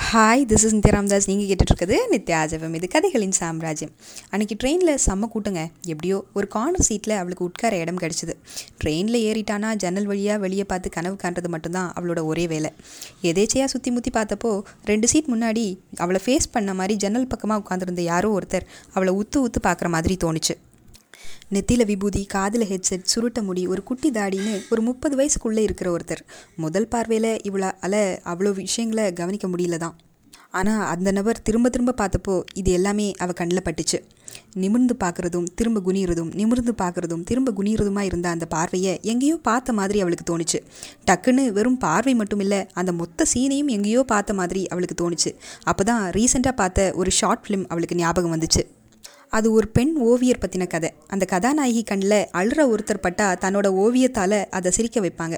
hi this is Nithya Ramdas நீங்கள் கேட்டுட்ருக்குது நித்யா ஜெபம் இது கதைகளின் சாம்ராஜ்யம் அன்றைக்கி ட்ரெயினில் செம்ம கூட்டங்க எப்படியோ ஒரு கார்னர் சீட்டில் அவளுக்கு உட்கார இடம் கிடச்சிது ட்ரெயினில் ஏறிட்டானா ஜன்னல் வழியாக வெளியே பார்த்து கனவு காண்றது மட்டும்தான் அவளோட ஒரே வேலை எதேச்சையாக சுற்றி முற்றி பார்த்தப்போ ரெண்டு சீட் முன்னாடி அவளை ஃபேஸ் பண்ண மாதிரி ஜன்னல் பக்கமாக உட்காந்துருந்த யாரோ ஒருத்தர் அவளை உத்து உத்து பார்க்குற மாதிரி தோணுச்சு நெத்தியில் விபூதி காதில் ஹெட்செட் சுருட்ட முடி ஒரு குட்டி தாடின்னு ஒரு முப்பது வயசுக்குள்ளே இருக்கிற ஒருத்தர் முதல் பார்வையில் இவ்வளோ அல அவ்வளோ விஷயங்களை கவனிக்க முடியல தான் ஆனால் அந்த நபர் திரும்ப திரும்ப பார்த்தப்போ இது எல்லாமே அவள் கண்ணில் பட்டுச்சு நிமிர்ந்து பார்க்குறதும் திரும்ப குனிகிறதும் நிமிர்ந்து பார்க்குறதும் திரும்ப குனிகிறதுமா இருந்த அந்த பார்வையை எங்கேயோ பார்த்த மாதிரி அவளுக்கு தோணுச்சு டக்குன்னு வெறும் பார்வை மட்டும் இல்லை அந்த மொத்த சீனையும் எங்கேயோ பார்த்த மாதிரி அவளுக்கு தோணுச்சு அப்போ தான் ரீசெண்டாக பார்த்த ஒரு ஷார்ட் ஃபிலிம் அவளுக்கு ஞாபகம் வந்துச்சு அது ஒரு பெண் ஓவியர் பற்றின கதை அந்த கதாநாயகி கண்ணில் அழுற ஒருத்தர் பட்டா தன்னோட ஓவியத்தால் அதை சிரிக்க வைப்பாங்க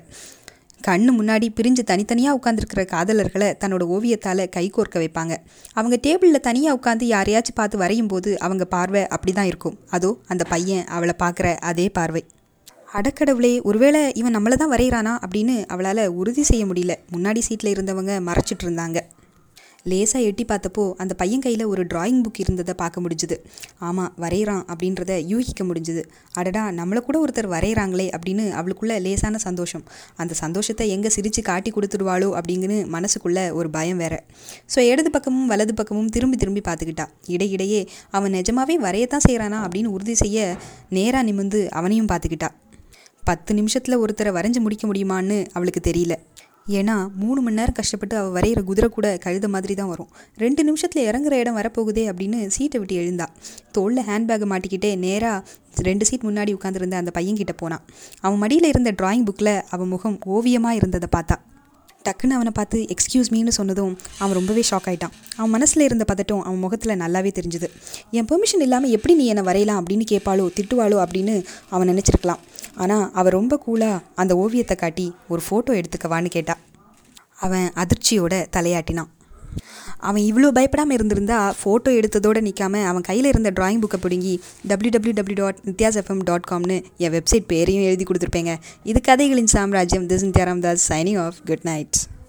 கண்ணு முன்னாடி பிரிஞ்சு தனித்தனியாக உட்காந்துருக்கிற காதலர்களை தன்னோட ஓவியத்தால் கைகோர்க்க வைப்பாங்க அவங்க டேபிளில் தனியாக உட்காந்து யாரையாச்சும் பார்த்து வரையும் போது அவங்க பார்வை அப்படி தான் இருக்கும் அதோ அந்த பையன் அவளை பார்க்குற அதே பார்வை அடக்கடவுளே ஒருவேளை இவன் நம்மளை தான் வரைகிறானா அப்படின்னு அவளால் உறுதி செய்ய முடியல முன்னாடி சீட்டில் இருந்தவங்க மறைச்சிட்டு இருந்தாங்க லேசாக எட்டி பார்த்தப்போ அந்த பையன் கையில் ஒரு டிராயிங் புக் இருந்ததை பார்க்க முடிஞ்சுது ஆமாம் வரைகிறான் அப்படின்றத யூகிக்க முடிஞ்சுது அடடா நம்மளை கூட ஒருத்தர் வரைகிறாங்களே அப்படின்னு அவளுக்குள்ள லேசான சந்தோஷம் அந்த சந்தோஷத்தை எங்கே சிரித்து காட்டி கொடுத்துடுவாளோ அப்படிங்கன்னு மனசுக்குள்ள ஒரு பயம் வேற ஸோ இடது பக்கமும் வலது பக்கமும் திரும்பி திரும்பி பார்த்துக்கிட்டா இடையிடையே அவன் நிஜமாவே வரையத்தான் செய்கிறானா அப்படின்னு உறுதி செய்ய நேராக நிமிந்து அவனையும் பார்த்துக்கிட்டா பத்து நிமிஷத்தில் ஒருத்தரை வரைஞ்சு முடிக்க முடியுமான்னு அவளுக்கு தெரியல ஏன்னா மூணு மணி நேரம் கஷ்டப்பட்டு அவள் வரைகிற குதிரை கூட கழுத மாதிரி தான் வரும் ரெண்டு நிமிஷத்தில் இறங்குற இடம் வரப்போகுதே அப்படின்னு சீட்டை விட்டு எழுந்தா தோளில் ஹேண்ட்பேக்கை மாட்டிக்கிட்டே நேராக ரெண்டு சீட் முன்னாடி உட்காந்துருந்த அந்த பையன்கிட்ட போனான் அவன் மடியில் இருந்த டிராயிங் புக்கில் அவன் முகம் ஓவியமாக இருந்ததை பார்த்தா டக்குன்னு அவனை பார்த்து எக்ஸ்கியூஸ் மீன்னு சொன்னதும் அவன் ரொம்பவே ஷாக் ஆகிட்டான் அவன் மனசில் இருந்த பதட்டம் அவன் முகத்தில் நல்லாவே தெரிஞ்சுது என் பெர்மிஷன் இல்லாமல் எப்படி நீ என்னை வரையலாம் அப்படின்னு கேட்பாளோ திட்டுவாளோ அப்படின்னு அவன் நினச்சிருக்கலாம் ஆனால் அவள் ரொம்ப கூலாக அந்த ஓவியத்தை காட்டி ஒரு ஃபோட்டோ எடுத்துக்கவான்னு கேட்டா அவன் அதிர்ச்சியோட தலையாட்டினான் அவன் இவ்வளோ பயப்படாமல் இருந்திருந்தா ஃபோட்டோ எடுத்ததோடு நிற்காம அவன் கையில் இருந்த டிராயிங் புக்கை பிடுங்கி W W W dot Nithyas FM dot காம்னு என் வெப்சைட் பேரையும் எழுதி கொடுத்துருப்பேங்க இது கதைகளின் சாம்ராஜ்யம் this Nithyaram Das signing off good night